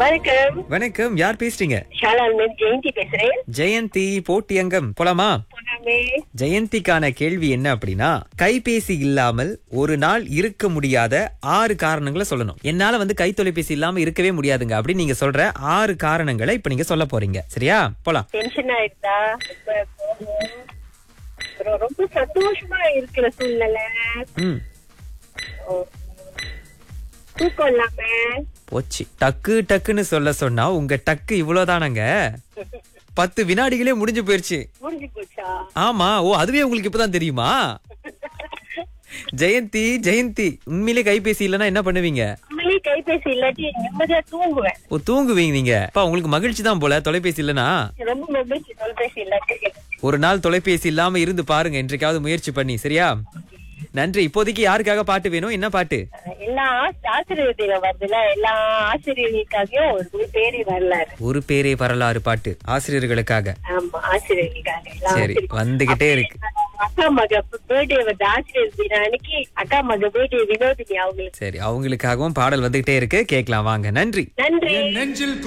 வணக்கம் வணக்கம் யார் பேசுறீங்க ஷாலால் மேம் ஜெயந்தி பேசுறேன் ஜெயந்தி போட்டியங்கம் போலாமா போனாமே ஜெயந்திக்கான கேள்வி என்ன அப்படின்னா கைபேசி இல்லாமல் ஒரு நாள் இருக்க முடியாத ஆறு காரணங்களை சொல்லணும் என்னால வந்து கை தொலைபேசி இல்லாம இருக்கவே முடியாதுங்க அப்படின்னு நீங்க சொல்ற ஆறு காரணங்களை இப்ப நீங்க சொல்ல போறீங்க சரியா போலாம் டென்ஷன் ஆயிடுதா ரொம்ப கோவம். அப்புறம் ரொம்ப சந்தோஷமா இருக்கிற சூழ்நிலை ம் ஓ. தூக்கம் இல்லாம போச்சு டக்கு டக்குன்னு சொல்ல சொன்னா உங்க டக்கு இவ்வளவுதானங்க பத்து வினாடிகளே முடிஞ்சு போயிருச்சு முடிஞ்சு போச்சா ஆமா ஓ அதுவே உங்களுக்கு இப்பதான் தெரியுமா ஜெயந்தி ஜெயந்தி உண்மையிலே கைபேசி இல்லைன்னா என்ன பண்ணுவீங்க உண்மையிலேயே கைபேசி இல்லாட்டி நிம்மதியா தூங்குவேன் ஓ தூங்குவீங்க நீங்க அப்பா உங்களுக்கு மகிழ்ச்சி தான் போல தொலைபேசி இல்லனா ரொம்ப மகிழ்ச்சி தொலைபேசி இல்லாட்டி ஒரு நாள் தொலைபேசி இல்லாம இருந்து பாருங்க இன்றைக்காவது முயற்சி பண்ணி சரியா நன்றி இப்போதைக்கு யாருக்காக பாட்டு வேணும் என்ன பாட்டு எல்லா ஆசி- ஆசிரியர் தினம் வருதுல எல்லா ஆசிரியர்களுக்காகவும் ஒரு பேரே வரலாறு ஒரு பேரே வரலாறு பாட்டு ஆசிரியர்களுக்காக ஆமா ஆசிரியர்களுக்காக எல்லா சரி ஆசிரியர்களுக்கும். வந்துகிட்டே இருக்கு அக்கா மக பர்த்டே வந்து ஆசிரியர் தினம் அன்னைக்கு அக்கா மக பர்த்டே வினோதினி அவங்களுக்கு சரி அவங்களுக்காகவும் பாடல் வந்துகிட்டே இருக்கு கேட்கலாம் வாங்க நன்றி நன்றி நெஞ்சில்